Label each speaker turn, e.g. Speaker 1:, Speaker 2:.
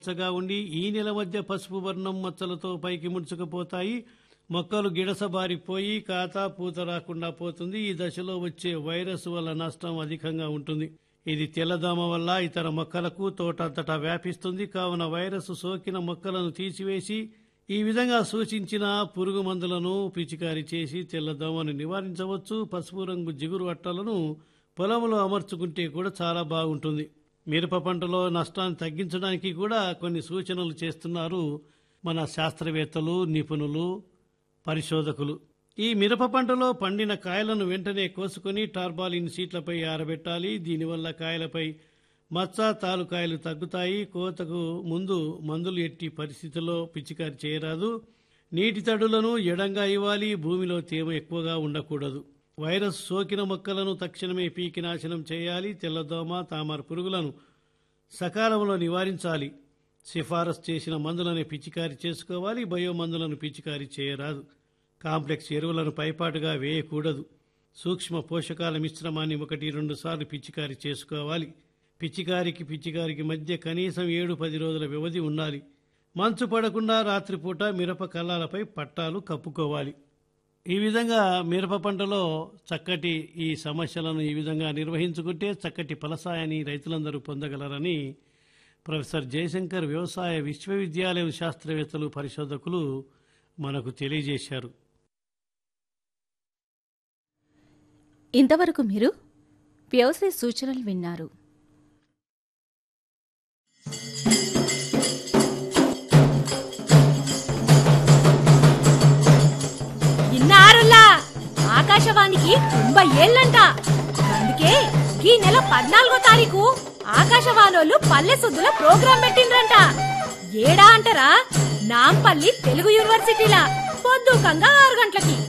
Speaker 1: పచ్చగా ఉండి ఈ నెల మధ్య పసుపు వర్ణం మచ్చలతో పైకి ముడుచుకుపోతాయి మొక్కలు గిడసబారిపోయి కాత పూత రాకుండా పోతుంది ఈ దశలో వచ్చే వైరస్ వల్ల నష్టం అధికంగా ఉంటుంది ఇది తెల్లదోమ వల్ల ఇతర మొక్కలకు తోటంతటా వ్యాపిస్తుంది కావున వైరస్ సోకిన మొక్కలను తీసివేసి ఈ విధంగా సూచించిన పురుగు మందులను పిచికారీ చేసి తెల్లదోమను నివారించవచ్చు పసుపు రంగు జిగురు అట్టలను పొలంలో అమర్చుకుంటే కూడా చాలా బాగుంటుంది మిరప పంటలో నష్టాన్ని తగ్గించడానికి కూడా కొన్ని సూచనలు చేస్తున్నారు మన శాస్త్రవేత్తలు నిపుణులు పరిశోధకులు ఈ మిరప పంటలో పండిన కాయలను వెంటనే కోసుకొని టార్బాలిన్ సీట్లపై ఆరబెట్టాలి దీనివల్ల కాయలపై మచ్చ తాలుకాయలు తగ్గుతాయి కోతకు ముందు మందులు ఎట్టి పరిస్థితుల్లో పిచికారి చేయరాదు నీటి తడులను ఎడంగా ఇవ్వాలి భూమిలో తేమ ఎక్కువగా ఉండకూడదు వైరస్ సోకిన మొక్కలను తక్షణమే పీకి నాశనం చేయాలి తెల్లదోమ తామర పురుగులను సకాలంలో నివారించాలి సిఫారసు చేసిన మందులను పిచికారి చేసుకోవాలి బయో మందులను పిచికారి చేయరాదు కాంప్లెక్స్ ఎరువులను పైపాటుగా వేయకూడదు సూక్ష్మ పోషకాల మిశ్రమాన్ని ఒకటి రెండు సార్లు పిచికారి చేసుకోవాలి పిచికారికి పిచికారికి మధ్య కనీసం ఏడు పది రోజుల వ్యవధి ఉండాలి మంచు పడకుండా రాత్రిపూట మిరప కల్లాలపై పట్టాలు కప్పుకోవాలి ఈ విధంగా మిరప పంటలో చక్కటి ఈ సమస్యలను ఈ విధంగా నిర్వహించుకుంటే చక్కటి ఫలసాయాన్ని రైతులందరూ పొందగలరని ప్రొఫెసర్ జయశంకర్ వ్యవసాయ విశ్వవిద్యాలయం శాస్త్రవేత్తలు పరిశోధకులు మనకు తెలియజేశారు
Speaker 2: ఇంతవరకు మీరు వ్యవసాయ సూచనలు విన్నారు
Speaker 3: ఇన్నారులా ఆకాశవాణికి తొంభై ఏళ్ళంట అందుకే ఈ నెల పద్నాలుగో తారీఖు ఆకాశవాణోళ్ళు పల్లె సుద్దుల ప్రోగ్రాం పెట్టిండ్రంట ఏడా అంటారా నాంపల్లి తెలుగు యూనివర్సిటీలా పొద్దుకంగా ఆరు గంటలకి